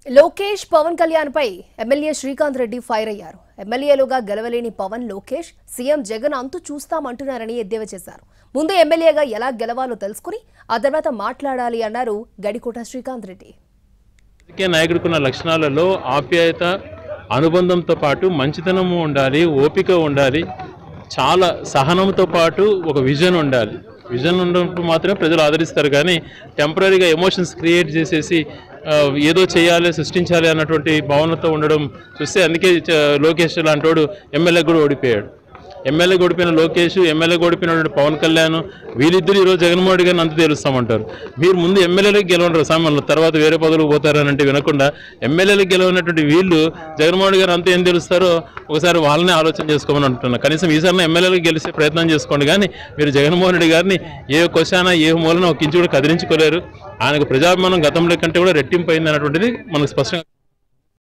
లోకేష్ పవన్ కళ్యాణ్ పై MLA Srikanth Reddy fire అయ్యారు ఎమ్మెల్యేలుగా గెలవలేని పవన్ లోకేష్ సీఎం జగన్ అంతు చూస్తామంటున్నారని ఎద్దేవా చేశారు ముందు ఎమ్మెల్యేగా ఎలా గెలవాలో తెలుసుకుని ఆ తర్వాత మాట్లాడాలి అన్నారు గడికోట శ్రీకాంత్ రెడ్డి రాజకీయ నాయకుడికున్న లక్షణాలలో ఆప్యాయత అనుబంధంతో పాటు మంచితనము ఉండాలి ఓపిక ఉండాలి చాలా సహనంతో పాటు ఒక విజన్ ఉండాలి విజన్ ఉన్నప్పుడు మాత్రమే ప్రజలు ఆదరిస్తారు కానీ టెంపరీగా ఎమోషన్స్ క్రియేట్ చేసేసి ఆ, ఏదో చేయాలి సృష్టించాలి అన్నటువంటి భావనతో ఉండడం చూస్తే అందుకే చ- లోకేష్ లాంటోడు ఎమ్మెల్యే కూడా ఓడిపోయాడు ఎమ్మెల్యే ఓడిపోయిన లోకేష్ ఎమ్మెల్యే ఓడిపోయినటువంటి పవన్ కళ్యాణ్ వీళ్ళిద్దరు ఈరోజు జగన్మోహన్ రెడ్డి గారిని అంత తెలుస్తామంటారు మీరు ముందు ఎమ్మెల్యేలకు గెలవరు సామాన్లు తర్వాత వేరే పదవులకు పోతారని అంటే వినకుండా ఎమ్మెల్యేలకు గెలవనటువంటి వీళ్ళు జగన్మోహన్ రెడ్డి గారు అంతా ఏం తెలుస్తారో ఒకసారి వాళ్ళనే ఆలోచన చేసుకోమని అంటున్నా కనీసం ఈసారి ఎమ్మెల్యేలకు గెలిచే ప్రయత్నం చేసుకోండి కానీ మీరు జగన్మోహన్ రెడ్డి గారిని ఏ క్వశ్చన్ ఏ మూలన ఒక ఇంచు కూడా కదిలించుకోలేరు ఆయనకు ప్రజాభిమానం గతంలో కంటే కూడా రెట్టింపు అయింది అన్నటువంటిది మనకు స్పష్టంగా